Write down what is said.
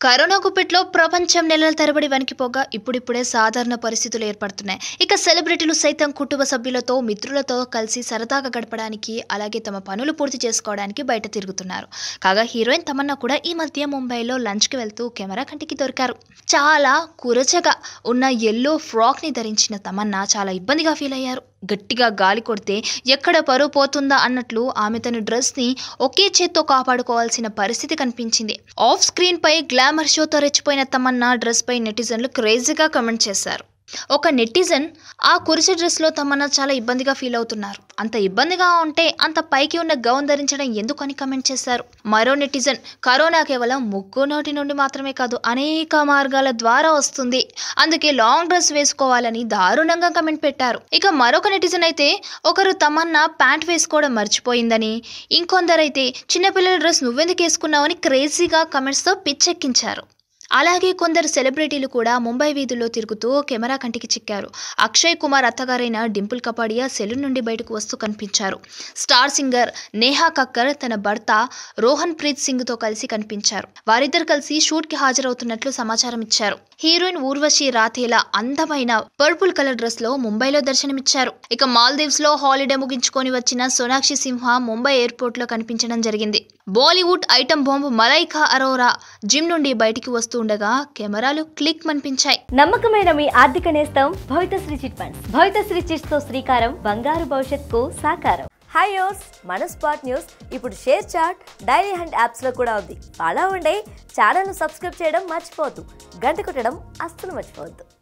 corona గుప్పిట్లో ప్రపంచం నెలల తరబడి వణికిపోగా ఇప్పుడిప్పుడే సాధారణ పరిస్థితులు ఏర్పడుతున్నాయి ఇక సెలబ్రిటీలు సైతం కుటుంబ సభ్యులతో మిత్రులతో కలిసి సరదాగా గడపడానికి అలాగే తమ పనులు పూర్తి చేసుకోవడానికి బయట తిరుగుతున్నారు కాగా హీరోయిన్ తమన్నా కూడా ఈ మధ్య ముంబైలో లంచ్కి వెళ్తూ కెమెరా కంటికి దొరికారు చాలా కురచగా ఉన్న ఎల్లో ఫ్రాక్ని ధరించిన తమన్నా చాలా ఇబ్బందిగా ఫీల్ అయ్యారు గట్టిగా గాలి కొడితే ఎక్కడ పరువు పోతుందా అన్నట్లు ఆమె తన డ్రెస్ని ఒకే చేత్తో కాపాడుకోవాల్సిన పరిస్థితి కనిపించింది ఆఫ్ స్క్రీన్ పై గ్లామర్ షోతో రెచ్చిపోయిన తమన్నా డ్రెస్ పై నెటిజన్లు క్రేజీగా కమెంట్ చేశారు ఒక నెటిజన్ ఆ కురిసి డ్రెస్లో తమన్నా చాలా ఇబ్బందిగా ఫీల్ అవుతున్నారు అంత ఇబ్బందిగా ఉంటే అంత పైకి ఉన్న గౌన్ ధరించడం ఎందుకు అని కమెంట్ చేశారు మరో నెటిజన్ కరోనా కేవలం ముక్కు నోటి నుండి మాత్రమే కాదు అనేక మార్గాల ద్వారా వస్తుంది అందుకే లాంగ్ డ్రెస్ వేసుకోవాలని దారుణంగా కమెంట్ పెట్టారు ఇక మరొక నెటిజన్ అయితే ఒకరు తమన్నా ప్యాంట్ వేసుకోవడం మర్చిపోయిందని ఇంకొందరైతే చిన్నపిల్లల డ్రెస్ నువ్వెందుకు వేసుకున్నావని క్రేజీగా కమెంట్స్తో పిచ్చెక్కించారు అలాగే కొందరు సెలబ్రిటీలు కూడా ముంబై వీధుల్లో తిరుగుతూ కెమెరా కంటికి చిక్కారు అక్షయ్ కుమార్ అత్తగారైన డింపుల్ కపాడియా సెలూన్ నుండి బయటకు వస్తూ కనిపించారు స్టార్ సింగర్ నేహా కక్కర్ తన భర్త రోహన్ ప్రీత్ సింగ్తో కలిసి కనిపించారు వారిద్దరు కలిసి షూట్కి హాజరవుతున్నట్లు సమాచారం ఇచ్చారు హీరోయిన్ ఊర్వశి రాథేలా అందమైన పర్పుల్ కలర్ డ్రెస్ లో ముంబైలో దర్శనమిచ్చారు ఇక మాల్దీవ్స్ లో హాలిడే ముగించుకొని వచ్చిన సోనాక్షి సింహ ముంబై ఎయిర్పోర్ట్ లో కనిపించడం జరిగింది Bollywood item bomb Malaika Arora gym నుండి బయటికి వస్తూ ఉండగా కెమెరాలు క్లిక్ మనిపించాయి నమ్మకమైన మీ ఆర్థిక నేస్తం Bhavithasri chit funds Bhavithasri chits తో శ్రీకారం బంగారు భవిష్యత్తుకు సాకారం హాయ్ యోర్స్ మన స్పాట్ న్యూస్ ఇప్పుడు ShareChat Dailyhunt apps లో కూడా ఉంది అలా ఉండే ఛానల్ ను సబ్స్క్రైబ్ చేయడం మర్చిపోవద్దు గంట కొట్టడం అస్సలు మర్చిపోవద్దు